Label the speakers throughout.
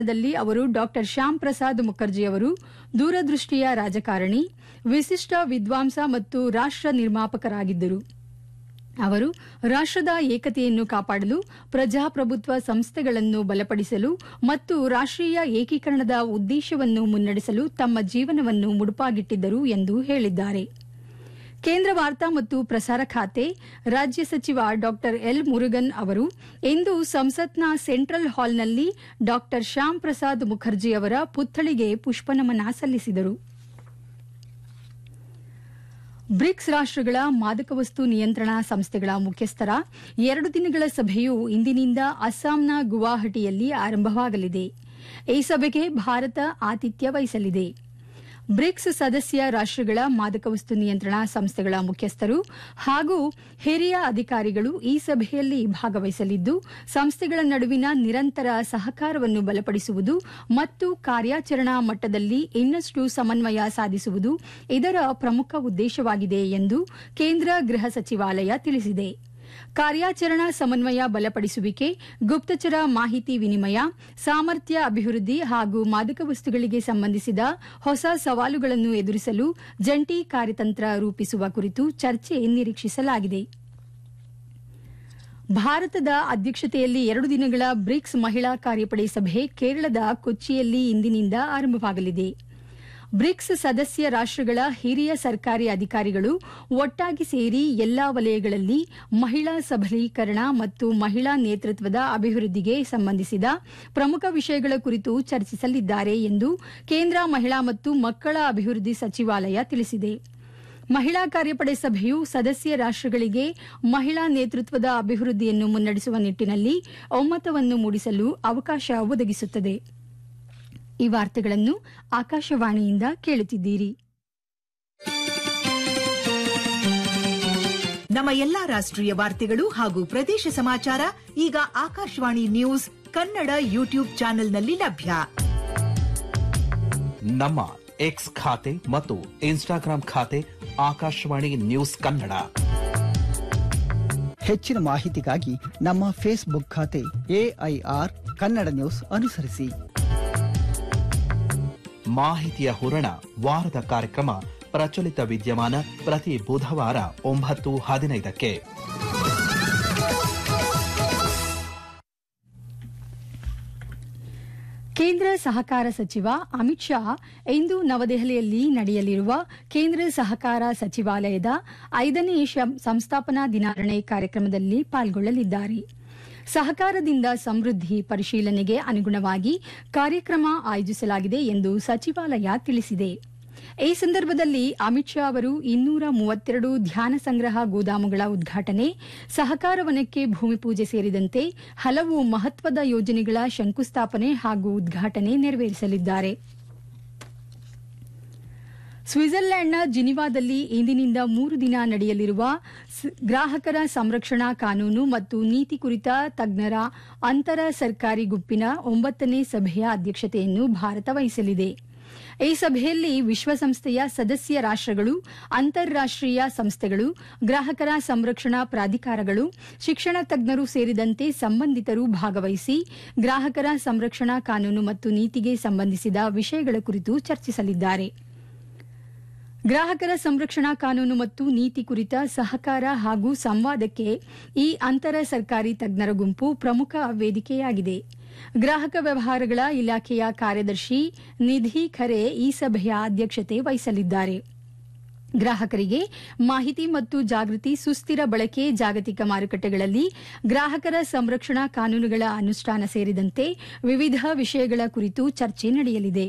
Speaker 1: ದಲ್ಲಿ ಅವರು ಡಾಕ್ಟರ್ ಶ್ಯಾಮ್ ಪ್ರಸಾದ್ ಮುಖರ್ಜಿ ಅವರು ದೂರದೃಷ್ಟಿಯ ರಾಜಕಾರಣಿ ವಿಶಿಷ್ಟ ವಿದ್ವಾಂಸ ಮತ್ತು ರಾಷ್ಟ್ರ ನಿರ್ಮಾಪಕರಾಗಿದ್ದರು ಅವರು ರಾಷ್ಟ್ರದ ಏಕತೆಯನ್ನು ಕಾಪಾಡಲು ಪ್ರಜಾಪ್ರಭುತ್ವ ಸಂಸ್ಥೆಗಳನ್ನು ಬಲಪಡಿಸಲು ಮತ್ತು ರಾಷ್ಟ್ರೀಯ ಏಕೀಕರಣದ ಉದ್ದೇಶವನ್ನು ಮುನ್ನಡೆಸಲು ತಮ್ಮ ಜೀವನವನ್ನು ಮುಡುಪಾಗಿಟ್ಟಿದ್ದರು ಎಂದು ಹೇಳಿದ್ದಾರೆ ಕೇಂದ್ರ ವಾರ್ತಾ ಮತ್ತು ಪ್ರಸಾರ ಖಾತೆ ರಾಜ್ಯ ಸಚಿವ ಡಾಕ್ಟರ್ ಎಲ್ ಮುರುಗನ್ ಅವರು ಇಂದು ಸಂಸತ್ನ ಸೆಂಟ್ರಲ್ ಹಾಲ್ನಲ್ಲಿ ಡಾಕ್ಟರ್ ಶ್ಯಾಮ್ ಪ್ರಸಾದ್ ಮುಖರ್ಜಿ ಅವರ ಪುತ್ಥಳಿಗೆ ಪುಷ್ಪನಮನ ಸಲ್ಲಿಸಿದರು ಬ್ರಿಕ್ಸ್ ರಾಷ್ಟ್ರಗಳ ಮಾದಕ ವಸ್ತು ನಿಯಂತ್ರಣ ಸಂಸ್ಥೆಗಳ ಮುಖ್ಯಸ್ಥರ ಎರಡು ದಿನಗಳ ಸಭೆಯು ಇಂದಿನಿಂದ ಅಸ್ಸಾಂನ ಗುವಾಹಟಿಯಲ್ಲಿ ಆರಂಭವಾಗಲಿದೆ ಈ ಸಭೆಗೆ ಭಾರತ ಆತಿಥ್ಯ ವಹಿಸಲಿದೆ ಬ್ರಿಕ್ಸ್ ಸದಸ್ಯ ರಾಷ್ಟ್ರಗಳ ಮಾದಕ ವಸ್ತು ನಿಯಂತ್ರಣ ಸಂಸ್ಥೆಗಳ ಮುಖ್ಯಸ್ಥರು ಹಾಗೂ ಹಿರಿಯ ಅಧಿಕಾರಿಗಳು ಈ ಸಭೆಯಲ್ಲಿ ಭಾಗವಹಿಸಲಿದ್ದು ಸಂಸ್ಥೆಗಳ ನಡುವಿನ ನಿರಂತರ ಸಹಕಾರವನ್ನು ಬಲಪಡಿಸುವುದು ಮತ್ತು ಕಾರ್ಯಾಚರಣಾ ಮಟ್ಟದಲ್ಲಿ ಇನ್ನಷ್ಟು ಸಮನ್ವಯ ಸಾಧಿಸುವುದು ಇದರ ಪ್ರಮುಖ ಉದ್ದೇಶವಾಗಿದೆ ಎಂದು ಕೇಂದ್ರ ಗೃಹ ಸಚಿವಾಲಯ ತಿಳಿಸಿದೆ ಕಾರ್ಯಾಚರಣಾ ಸಮನ್ವಯ ಬಲಪಡಿಸುವಿಕೆ ಗುಪ್ತಚರ ಮಾಹಿತಿ ವಿನಿಮಯ ಸಾಮರ್ಥ್ಯ ಅಭಿವೃದ್ಧಿ ಹಾಗೂ ಮಾದಕ ವಸ್ತುಗಳಿಗೆ ಸಂಬಂಧಿಸಿದ ಹೊಸ ಸವಾಲುಗಳನ್ನು ಎದುರಿಸಲು ಜಂಟಿ ಕಾರ್ಯತಂತ್ರ ರೂಪಿಸುವ ಕುರಿತು ಚರ್ಚೆ ನಿರೀಕ್ಷಿಸಲಾಗಿದೆ ಭಾರತದ ಅಧ್ಯಕ್ಷತೆಯಲ್ಲಿ ಎರಡು ದಿನಗಳ ಬ್ರಿಕ್ಸ್ ಮಹಿಳಾ ಕಾರ್ಯಪಡೆ ಸಭೆ ಕೇರಳದ ಕೊಚ್ಚಿಯಲ್ಲಿ ಇಂದಿನಿಂದ ಆರಂಭವಾಗಲಿದೆ ಬ್ರಿಕ್ಸ್ ಸದಸ್ಯ ರಾಷ್ಟ್ರಗಳ ಹಿರಿಯ ಸರ್ಕಾರಿ ಅಧಿಕಾರಿಗಳು ಒಟ್ಟಾಗಿ ಸೇರಿ ಎಲ್ಲಾ ವಲಯಗಳಲ್ಲಿ ಮಹಿಳಾ ಸಬಲೀಕರಣ ಮತ್ತು ಮಹಿಳಾ ನೇತೃತ್ವದ ಅಭಿವೃದ್ಧಿಗೆ ಸಂಬಂಧಿಸಿದ ಪ್ರಮುಖ ವಿಷಯಗಳ ಕುರಿತು ಚರ್ಚಿಸಲಿದ್ದಾರೆ ಎಂದು ಕೇಂದ್ರ ಮಹಿಳಾ ಮತ್ತು ಮಕ್ಕಳ ಅಭಿವೃದ್ಧಿ ಸಚಿವಾಲಯ ತಿಳಿಸಿದೆ ಮಹಿಳಾ ಕಾರ್ಯಪಡೆ ಸಭೆಯು ಸದಸ್ಯ ರಾಷ್ಟ್ರಗಳಿಗೆ ಮಹಿಳಾ ನೇತೃತ್ವದ ಅಭಿವೃದ್ಧಿಯನ್ನು ಮುನ್ನಡೆಸುವ ನಿಟ್ಟಿನಲ್ಲಿ ಒಮ್ಮತವನ್ನು ಮೂಡಿಸಲು ಅವಕಾಶ ಒದಗಿಸುತ್ತದೆ ಈ ವಾರ್ತೆಗಳನ್ನು ಆಕಾಶವಾಣಿಯಿಂದ ಕೇಳುತ್ತಿದ್ದೀರಿ
Speaker 2: ನಮ್ಮ ಎಲ್ಲಾ ರಾಷ್ಟ್ರೀಯ ವಾರ್ತೆಗಳು ಹಾಗೂ ಪ್ರದೇಶ ಸಮಾಚಾರ ಈಗ ಆಕಾಶವಾಣಿ ನ್ಯೂಸ್ ಕನ್ನಡ ಯೂಟ್ಯೂಬ್ ಚಾನೆಲ್ನಲ್ಲಿ ಲಭ್ಯ
Speaker 3: ನಮ್ಮ ಎಕ್ಸ್ ಖಾತೆ ಮತ್ತು ಇನ್ಸ್ಟಾಗ್ರಾಂ ಖಾತೆ ಆಕಾಶವಾಣಿ ನ್ಯೂಸ್ ಕನ್ನಡ
Speaker 4: ಹೆಚ್ಚಿನ ಮಾಹಿತಿಗಾಗಿ ನಮ್ಮ ಫೇಸ್ಬುಕ್ ಖಾತೆ ಎಐಆರ್ ಕನ್ನಡ ನ್ಯೂಸ್ ಅನುಸರಿಸಿ
Speaker 3: ಮಾಹಿತಿಯ ಹೂರಣ ವಾರದ ಕಾರ್ಯಕ್ರಮ ಪ್ರಚಲಿತ ವಿದ್ಯಮಾನ ಪ್ರತಿ ಬುಧವಾರ ಒಂಬತ್ತು ಹದಿನೈದಕ್ಕೆ
Speaker 1: ಕೇಂದ್ರ ಸಹಕಾರ ಸಚಿವ ಅಮಿತ್ ಶಾ ಇಂದು ನವದೆಹಲಿಯಲ್ಲಿ ನಡೆಯಲಿರುವ ಕೇಂದ್ರ ಸಹಕಾರ ಸಚಿವಾಲಯದ ಐದನೇ ಶಂ- ಸಂಸ್ಥಾಪನಾ ದಿನಾಚರಣೆ ಕಾರ್ಯಕ್ರಮದಲ್ಲಿ ಪಾಲ್ಗೊಳ್ಳಲಿದ್ದಾರೆ ಸಹಕಾರದಿಂದ ಸಮೃದ್ಧಿ ಪರಿಶೀಲನೆಗೆ ಅನುಗುಣವಾಗಿ ಕಾರ್ಯಕ್ರಮ ಆಯೋಜಿಸಲಾಗಿದೆ ಎಂದು ಸಚಿವಾಲಯ ತಿಳಿಸಿದೆ ಈ ಸಂದರ್ಭದಲ್ಲಿ ಅಮಿತ್ ಶಾ ಅವರು ಇನ್ನೂರ ಮೂವತ್ತೆರಡು ಧ್ಯಾನ ಸಂಗ್ರಹ ಗೋದಾಮುಗಳ ಉದ್ಘಾಟನೆ ಸಹಕಾರ ವನಕ್ಕೆ ಭೂಮಿ ಪೂಜೆ ಸೇರಿದಂತೆ ಹಲವು ಮಹತ್ವದ ಯೋಜನೆಗಳ ಶಂಕುಸ್ಥಾಪನೆ ಹಾಗೂ ಉದ್ಘಾಟನೆ ನೆರವೇರಿಸಲಿದ್ದಾರೆ ಸ್ವಿಟ್ಜರ್ಲೆಂಡ್ನ ಜಿನಿವಾದಲ್ಲಿ ಇಂದಿನಿಂದ ಮೂರು ದಿನ ನಡೆಯಲಿರುವ ಸ್- ಗ್ರಾಹಕರ ಸಂರಕ್ಷಣಾ ಕಾನೂನು ಮತ್ತು ನೀತಿ ಕುರಿತ ತಜ್ಞರ ಅಂತರ ಸರ್ಕಾರಿ ಗುಂಪಿನ ಒಂಬತ್ತನೇ ಸಭೆಯ ಅಧ್ಯಕ್ಷತೆಯನ್ನು ಭಾರತ ವಹಿಸಲಿದೆ ಈ ಸಭೆಯಲ್ಲಿ ವಿಶ್ವಸಂಸ್ಥೆಯ ಸದಸ್ಯ ರಾಷ್ಟ್ರಗಳು ಅಂತಾರಾಷ್ಟೀಯ ಸಂಸ್ಥೆಗಳು ಗ್ರಾಹಕರ ಸಂರಕ್ಷಣಾ ಪ್ರಾಧಿಕಾರಗಳು ಶಿಕ್ಷಣ ತಜ್ಞರು ಸೇರಿದಂತೆ ಸಂಬಂಧಿತರು ಭಾಗವಹಿಸಿ ಗ್ರಾಹಕರ ಸಂರಕ್ಷಣಾ ಕಾನೂನು ಮತ್ತು ನೀತಿಗೆ ಸಂಬಂಧಿಸಿದ ವಿಷಯಗಳ ಕುರಿತು ಚರ್ಚಿಸಲಿದ್ದಾರೆ ಗ್ರಾಹಕರ ಸಂರಕ್ಷಣಾ ಕಾನೂನು ಮತ್ತು ನೀತಿ ಕುರಿತ ಸಹಕಾರ ಹಾಗೂ ಸಂವಾದಕ್ಕೆ ಈ ಅಂತರ ಸರ್ಕಾರಿ ತಜ್ಞರ ಗುಂಪು ಪ್ರಮುಖ ವೇದಿಕೆಯಾಗಿದೆ ಗ್ರಾಹಕ ವ್ಯವಹಾರಗಳ ಇಲಾಖೆಯ ಕಾರ್ಯದರ್ಶಿ ನಿಧಿ ಖರೆ ಈ ಸಭೆಯ ಅಧ್ಯಕ್ಷತೆ ವಹಿಸಲಿದ್ದಾರೆ ಗ್ರಾಹಕರಿಗೆ ಮಾಹಿತಿ ಮತ್ತು ಜಾಗೃತಿ ಸುಸ್ಥಿರ ಬಳಕೆ ಜಾಗತಿಕ ಮಾರುಕಟ್ಟೆಗಳಲ್ಲಿ ಗ್ರಾಹಕರ ಸಂರಕ್ಷಣಾ ಕಾನೂನುಗಳ ಅನುಷ್ಠಾನ ಸೇರಿದಂತೆ ವಿವಿಧ ವಿಷಯಗಳ ಕುರಿತು ಚರ್ಚೆ ನಡೆಯಲಿದೆ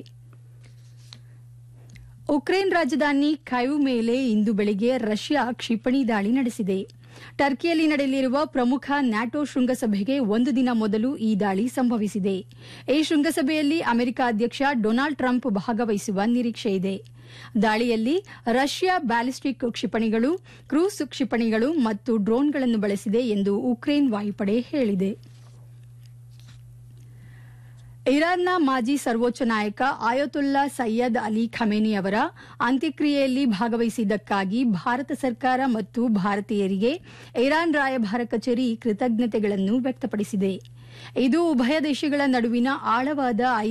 Speaker 1: ಉಕ್ರೇನ್ ರಾಜಧಾನಿ ಖೈವ್ ಮೇಲೆ ಇಂದು ಬೆಳಿಗ್ಗೆ ರಷ್ಯಾ ಕ್ಷಿಪಣಿ ದಾಳಿ ನಡೆಸಿದೆ ಟರ್ಕಿಯಲ್ಲಿ ನಡೆಯಲಿರುವ ಪ್ರಮುಖ ನ್ಯಾಟೋ ಶೃಂಗಸಭೆಗೆ ಒಂದು ದಿನ ಮೊದಲು ಈ ದಾಳಿ ಸಂಭವಿಸಿದೆ ಈ ಶೃಂಗಸಭೆಯಲ್ಲಿ ಅಮೆರಿಕ ಅಧ್ಯಕ್ಷ ಡೊನಾಲ್ಡ್ ಟ್ರಂಪ್ ಭಾಗವಹಿಸುವ ನಿರೀಕ್ಷೆ ಇದೆ ದಾಳಿಯಲ್ಲಿ ರಷ್ಯಾ ಬ್ಯಾಲಿಸ್ಟಿಕ್ ಕ್ಷಿಪಣಿಗಳು ಕ್ರೂಸ್ ಕ್ಷಿಪಣಿಗಳು ಮತ್ತು ಡ್ರೋನ್ಗಳನ್ನು ಬಳಸಿದೆ ಎಂದು ಉಕ್ರೇನ್ ವಾಯುಪಡೆ ಹೇಳಿದೆ ಇರಾನ್ನ ಮಾಜಿ ಸರ್ವೋಚ್ಚ ನಾಯಕ ಆಯತುಲ್ಲಾ ಸೈಯದ್ ಅಲಿ ಖಮೇನಿ ಅವರ ಅಂತ್ಯಕ್ರಿಯೆಯಲ್ಲಿ ಭಾಗವಹಿಸಿದ್ದಕ್ಕಾಗಿ ಭಾರತ ಸರ್ಕಾರ ಮತ್ತು ಭಾರತೀಯರಿಗೆ ಇರಾನ್ ರಾಯಭಾರ ಕಚೇರಿ ಕೃತಜ್ಞತೆಗಳನ್ನು ವ್ಯಕ್ತಪಡಿಸಿದೆ ಇದು ಉಭಯ ದೇಶಗಳ ನಡುವಿನ ಆಳವಾದ